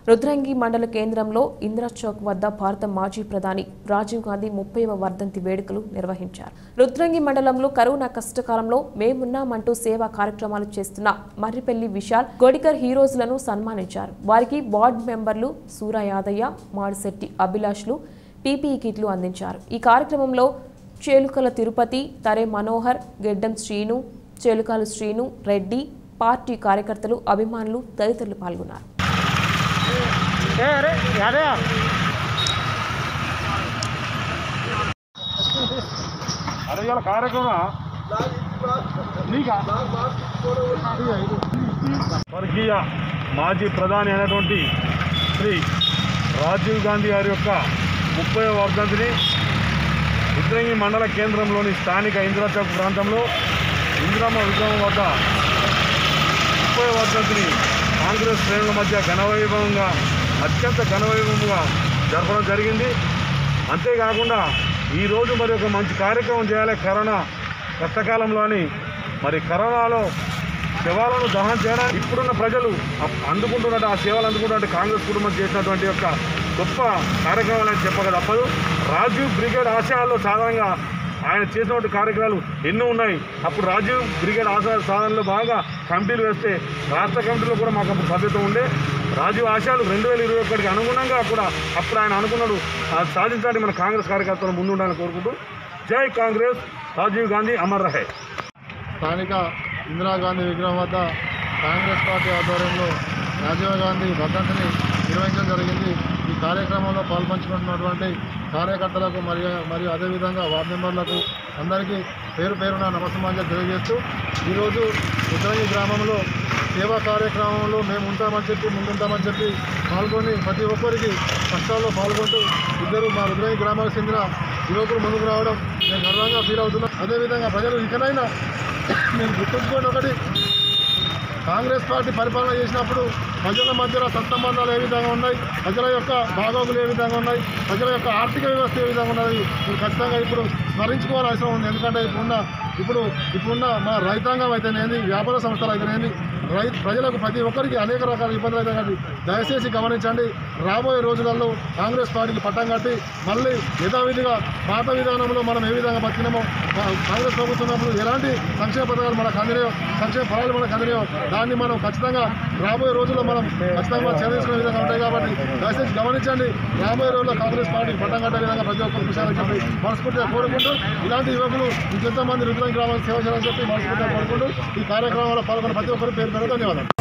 రుద్రంగి మండల కేంద్రంలో ఇందిరా చౌక్ వద్ద భారత మాజీ ప్రధాని రాజీవ్ గాంధీ ముప్పైవ వర్ధంతి వేడుకలు నిర్వహించారు రుద్రంగి మండలంలో కరోనా కష్టకాలంలో మేమున్నామంటూ సేవా కార్యక్రమాలు చేస్తున్న మర్రిపల్లి విశాల్ గోడికర్ హీరోస్లను సన్మానించారు వారికి వార్డు మెంబర్లు సూర యాదయ్య మాడిశెట్టి అభిలాష్లు పీపీఈ కిట్లు అందించారు ఈ కార్యక్రమంలో చేలుకల తిరుపతి తరే మనోహర్ గెడ్డం శ్రీను చేలుకాలు శ్రీను రెడ్డి పార్టీ కార్యకర్తలు అభిమానులు తదితరులు పాల్గొన్నారు అరే ఇవాళ కార్యక్రమం నీకా స్వర్గీయ మాజీ ప్రధాని అయినటువంటి శ్రీ రాజీవ్ గాంధీ గారి యొక్క ముప్పై వర్ధంతిని రుద్రంగి మండల కేంద్రంలోని స్థానిక ఇందిరా చౌక్ ప్రాంతంలో ఇందిరమ్మ విగ్రహం వద్ద ముప్పై వర్ధంతిని కాంగ్రెస్ శ్రేణుల మధ్య ఘనవైభవంగా అత్యంత ఘనవైభవంగా జరపడం జరిగింది అంతేకాకుండా ఈరోజు మరి ఒక మంచి కార్యక్రమం చేయాలి కరోనా కష్టకాలంలోని మరి కరోనాలో శవాలను దహనం చేయడానికి ఇప్పుడున్న ప్రజలు అప్- అందుకుంటున్నట్టు ఆ సేవలు అందుకుంటున్నట్టు కాంగ్రెస్ కుటుంబం చేసినటువంటి యొక్క గొప్ప కార్యక్రమాలు అని చెప్పక తప్పదు రాజీవ్ బ్రిగేడ్ ఆశయాల్లో సాధారణంగా ఆయన చేసినటువంటి కార్యక్రమాలు ఎన్నో ఉన్నాయి అప్పుడు రాజీవ్ బ్రిగేడ్ ఆశయ సాధనలో బాగా కమిటీలు వేస్తే రాష్ట్ర కమిటీలో కూడా మాకు అప్పుడు సభ్యత ఉండే రాజీవ్ ఆశయాలు రెండు వేల ఇరవై ఒకటికి అనుగుణంగా కూడా అప్పుడు ఆయన అనుకున్నాడు అది సాధించడానికి మన కాంగ్రెస్ కార్యకర్తలు ముందుండాలని కోరుకుంటూ జై కాంగ్రెస్ రాజీవ్ గాంధీ అమర్ రహే స్థానిక ఇందిరాగాంధీ విగ్రహం వద్ద కాంగ్రెస్ పార్టీ ఆధ్వర్యంలో రాజీవ్ గాంధీ వర్ధంతిని నిర్వహించడం జరిగింది ఈ కార్యక్రమంలో పాల్పంచుకుంటున్నటువంటి కార్యకర్తలకు మరియు మరియు అదేవిధంగా వార్డు మెంబర్లకు అందరికీ పేరు పేరున నమస్సమాంజలు తెలియజేస్తూ ఈరోజు ఉత్తరంగి గ్రామంలో సేవా కార్యక్రమంలో మేము ఉంటామని చెప్పి ముందుంటామని చెప్పి పాల్గొని ప్రతి ఒక్కరికి కష్టాల్లో పాల్గొంటూ ఇద్దరు మా రుద్రంగి గ్రామాలకు చెందిన యువకులు ముందుకు రావడం నేను గర్వంగా ఫీల్ అవుతున్నాం అదేవిధంగా ప్రజలు ఇకనైనా మేము గుర్తుంచుకోండి ఒకటి కాంగ్రెస్ పార్టీ పరిపాలన చేసినప్పుడు ప్రజల మధ్యలో సత్సంబంధాలు ఏ విధంగా ఉన్నాయి ప్రజల యొక్క బాగోగులు ఏ విధంగా ఉన్నాయి ప్రజల యొక్క ఆర్థిక వ్యవస్థ ఏ విధంగా ఉన్నది మీరు ఖచ్చితంగా ఇప్పుడు స్మరించుకోవాల్సిన అవసరం ఉంది ఎందుకంటే ఇప్పుడున్న ఇప్పుడు ఇప్పుడున్న మన రైతాంగం అయితేనేది వ్యాపార సంస్థలు అయితేనేది రై ప్రజలకు ప్రతి ఒక్కరికి అనేక రకాల ఇబ్బందులు అయితే కానీ దయచేసి గమనించండి రాబోయే రోజులలో కాంగ్రెస్ పార్టీకి పట్టం కట్టి మళ్ళీ యథావిధిగా పాత విధానంలో మనం ఏ విధంగా బతికినామో కా- కాంగ్రెస్ ప్రభుత్వం ఉన్నప్పుడు ఎలాంటి సంక్షేమ పథకాలు మనకు అందినాయో సంక్షేమ ఫలాలు మనకు అందినాయో దాన్ని మనం ఖచ్చితంగా రాబోయే రోజుల్లో మనం ఖచ్చితంగా మనం చేసుకునే విధంగా ఉంటాయి కాబట్టి దయచేసి గమనించండి రాబోయే రోజుల్లో కాంగ్రెస్ పార్టీకి పట్టం కట్టే విధంగా ప్రతి ఒక్కరు కృషి చెప్పి మనస్ఫూర్తిగా కోరుకుంటూ ఇలాంటి యువకులు ఇంకెంతమంది రుద్రం గ్రామాలకు సేవ చేయాలని చెప్పి మనస్ఫూర్తిగా కోరుకుంటూ ఈ కార్యక్రమంలో పాల్గొన్న ప్రతి ఒక్కరు పేరు పేరు ధన్యవాదాలు